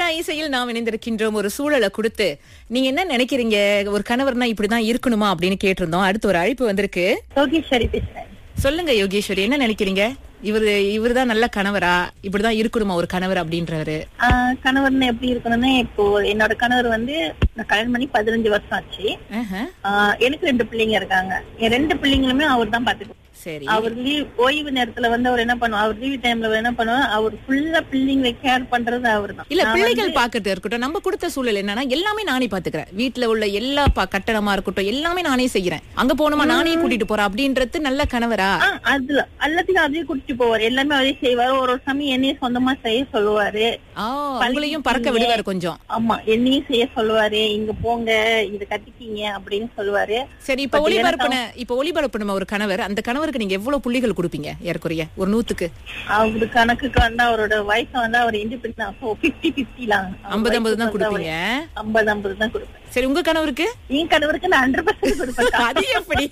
தீரா இசையில் நாம் இணைந்திருக்கின்றோம் ஒரு சூழலை கொடுத்து நீங்க என்ன நினைக்கிறீங்க ஒரு கணவர்னா இப்படிதான் இருக்கணுமா அப்படின்னு கேட்டிருந்தோம் அடுத்து ஒரு அழைப்பு வந்திருக்கு யோகேஸ்வரி பேசுறேன் சொல்லுங்க யோகேஸ்வரி என்ன நினைக்கிறீங்க இவரு இவருதான் நல்ல கணவரா இப்படிதான் இருக்கணுமா ஒரு கணவர் அப்படின்றவரு ஆஹ் கணவர்னு எப்படி இருக்கணும்னா இப்போ என்னோட கணவர் வந்து நான் கல்யாணம் பண்ணி பதினஞ்சு வருஷம் ஆச்சு ஆஹா, ஆஹ் எனக்கு ரெண்டு பிள்ளைங்க இருக்காங்க என் ரெண்டு பிள்ளைங்களுமே அவர் தான் பாத்துக்குவார் சரி அவர் லீவ் ஓய்வு நேரத்துல வந்து அவர் என்ன பண்ணுவார் அவர் லீவ் டைம்ல என்ன பண்ணுவார் அவர் ஃபுல்லா பிள்ளைங்களை கேர் பண்றது அவர் தான் இல்ல பிள்ளைகள் பாக்குறது இருக்கட்டும் நம்ம கொடுத்த சூழல் என்னன்னா எல்லாமே நானே பாத்துக்கிறேன் வீட்டுல உள்ள எல்லா ப- கட்டணமா இருக்கட்டும் எல்லாமே நானே செய்யறேன் அங்க போகணுமா நானே கூட்டிட்டு போறேன் அப்படின்றது நல்ல கணவரா அதுல எல்லாத்தையும் அதையும் கூட்டிட்டு போவார் எல்லாமே அதே செய்வாரு ஒரு ஒரு சமயம் என்னையும் சொந்தமா செய்ய சொல்லுவாரு ஆ உங்களையும் பறக்க விடுவாரு கொஞ்சம் ஆமா என்னையும் செய்ய சொல்லுவாரு இங்க போங்க இத கட்டிக்கிங்க அப்படின்னு சொல்லுவாரு சரி இப்ப ஒளிபரப்புன இப்ப ஒளிபரப்புன ஒரு கணவர் அந்த கணவருக்கு நீங்க எவ்வளவு புள்ளிகள் கொடுப்பீங்க ஏறக்குறைய ஒரு நூத்துக்கு அவரு கணக்குக்கு வந்து அவரோட வயசு வந்து அவர் இண்டிபெண்ட் பிப்டி பிப்டிலாம் ஐம்பது ஐம்பது தான் கொடுப்பீங்க ஐம்பது ஐம்பது தான் கொடுப்பேன் சரி உங்க கணவருக்கு என் கணவருக்கு நான் ஹண்ட்ரட் பர்சன்ட் கொடுப்பேன் அது எப்படி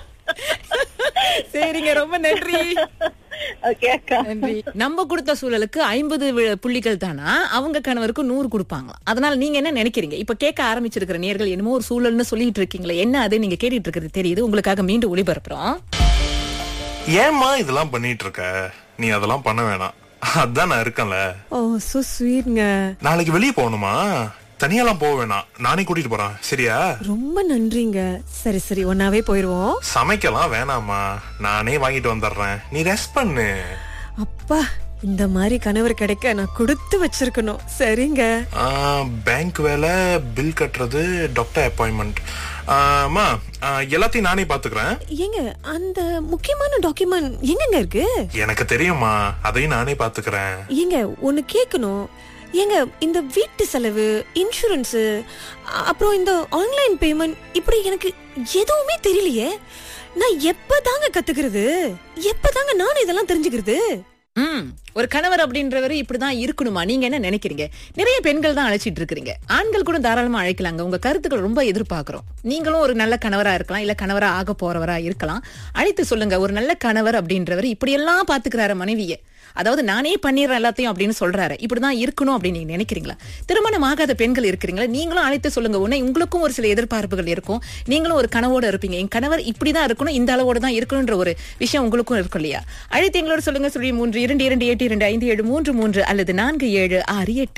சரிங்க ரொம்ப நன்றி ஓகே அக்கா நன்றி நம்ம கொடுத்த சூழலுக்கு ஐம்பது புள்ளிகள் தானா அவங்க கணவருக்கு நூறு கொடுப்பாங்களாம் அதனால நீங்க என்ன நினைக்கிறீங்க இப்ப கேட்க ஆரம்பிச்சிருக்கிற நேர்கள் என்னமோ ஒரு சூழல்னு சொல்லிட்டு இருக்கீங்களே என்ன அது நீங்க கேட்டுட்டு இருக்கிறது தெரியுது உங்களுக்காக மீண்டும் ஒளிபரப்புறோம் ஏம்மா இதெல்லாம் பண்ணிட்டு இருக்க நீ அதெல்லாம் பண்ண வேணாம் அதான் நான் இருக்கேன்ல ஓ சோ ஸ்வீட்ங்க நாளைக்கு வெளியே போகணுமா தனியாலாம் போக வேணாம் நானே கூட்டிட்டு போறேன் சரியா ரொம்ப நன்றிங்க சரி சரி ஒன்னாவே போயிருவோம் சமைக்கலாம் வேணாமா நானே வாங்கிட்டு வந்துடுறேன் நீ ரெஸ்ட் பண்ணு அப்பா இந்த மாதிரி கணவர் கிடைக்க நான் கொடுத்து வச்சிருக்கணும் சரிங்க பேங்க் வேலை பில் கட்டுறது டாக்டர் அப்பாயின்மெண்ட் அம்மா ஆ, எல்லாத்தையும் நானே பாத்துக்கிறேன் ஏங்க அந்த முக்கியமான டாக்குமெண்ட் எங்கங்க இருக்கு எனக்கு தெரியுமா அதையும் நானே பாத்துக்கிறேன் ஏங்க ஒன்னு கேட்கணும் ஏங்க இந்த வீட்டு செலவு இன்சூரன்ஸ் அப்புறம் இந்த ஆன்லைன் பேமெண்ட் இப்படி எனக்கு எதுவுமே தெரியலையே நான் எப்பதாங்க கத்துக்கிறது எப்பதாங்க நானும் இதெல்லாம் தெரிஞ்சுக்கிறது ம் ஒரு கணவர் அப்படின்றவர் இப்படிதான் இருக்கணுமா நீங்க என்ன நினைக்கிறீங்க நிறைய பெண்கள் தான் அழைச்சிட்டு இருக்கிறீங்க ஆண்கள் கூட தாராளமா அழைக்கலாங்க உங்க கருத்துக்கள் ரொம்ப எதிர்பார்க்கிறோம் நீங்களும் ஒரு நல்ல கணவரா இருக்கலாம் இல்ல கணவரா ஆக போறவரா இருக்கலாம் அழைத்து சொல்லுங்க ஒரு நல்ல கணவர் அப்படின்றவர் இப்படி எல்லாம் பாத்துக்கிறாரு மனைவிய அதாவது நானே பண்ணிடுறேன் எல்லாத்தையும் அப்படின்னு சொல்றாரு இப்படிதான் இருக்கணும் அப்படின்னு நீங்க நினைக்கிறீங்களா திருமணம் ஆகாத பெண்கள் இருக்கிறீங்களா நீங்களும் அழைத்து சொல்லுங்க உடனே உங்களுக்கும் ஒரு சில எதிர்பார்ப்புகள் இருக்கும் நீங்களும் ஒரு கனவோட இருப்பீங்க என் கணவர் இப்படிதான் இருக்கணும் இந்த அளவோட தான் இருக்கணும்ன்ற ஒரு விஷயம் உங்களுக்கும் இருக்கும் இல்லையா அழைத்து எங்களோட சொல்லுங்க சொல்லி மூன்று இரண்டு இரண்டு எட்டு இரண்டு ஐந்து ஏழு மூன்று மூன்று அல்லது நான்கு ஏழு ஆறு எட்டு